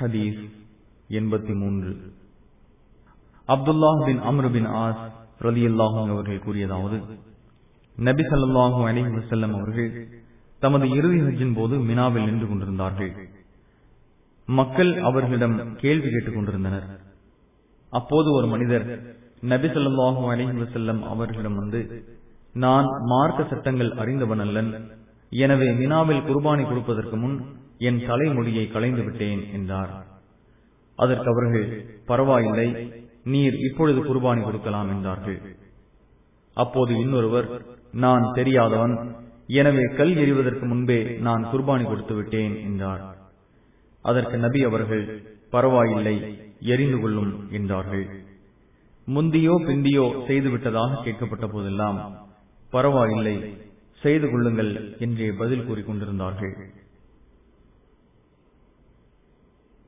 ஹதீஸ் எண்பத்தி மூன்று அப்துல்லாஹ் பின் அம்ரு பின் ஆஸ் ரதி அவர்கள் கூறியதாவது நபி ஸல்லல்லாஹு அலைஹி வஸல்லம் அவர்கள் தமது இறுதி ஹஜ்ஜின் போது மினாவில் நின்று கொண்டிருந்தார்கள் மக்கள் அவர்களிடம் கேள்வி கேட்டுக் கொண்டிருந்தனர் அப்போது ஒரு மனிதர் நபி ஸல்லல்லாஹு அலைஹி வஸல்லம் அவர்களிடம் வந்து நான் மார்க்க சட்டங்கள் அறிந்தவன் அல்லன் எனவே மினாவில் குர்பானி கொடுப்பதற்கு முன் என் தலைமுடியை களைந்து விட்டேன் என்றார் அதற்கு அவர்கள் பரவாயில்லை நீர் இப்பொழுது குர்பானி கொடுக்கலாம் என்றார்கள் அப்போது இன்னொருவர் நான் தெரியாதவன் எனவே கல் எறிவதற்கு முன்பே நான் குர்பானி கொடுத்து விட்டேன் என்றார் அதற்கு நபி அவர்கள் பரவாயில்லை எரிந்து கொள்ளும் என்றார்கள் முந்தியோ பிந்தியோ செய்துவிட்டதாக கேட்கப்பட்ட போதெல்லாம் பரவாயில்லை செய்து கொள்ளுங்கள் என்றே பதில் கூறிக்கொண்டிருந்தார்கள்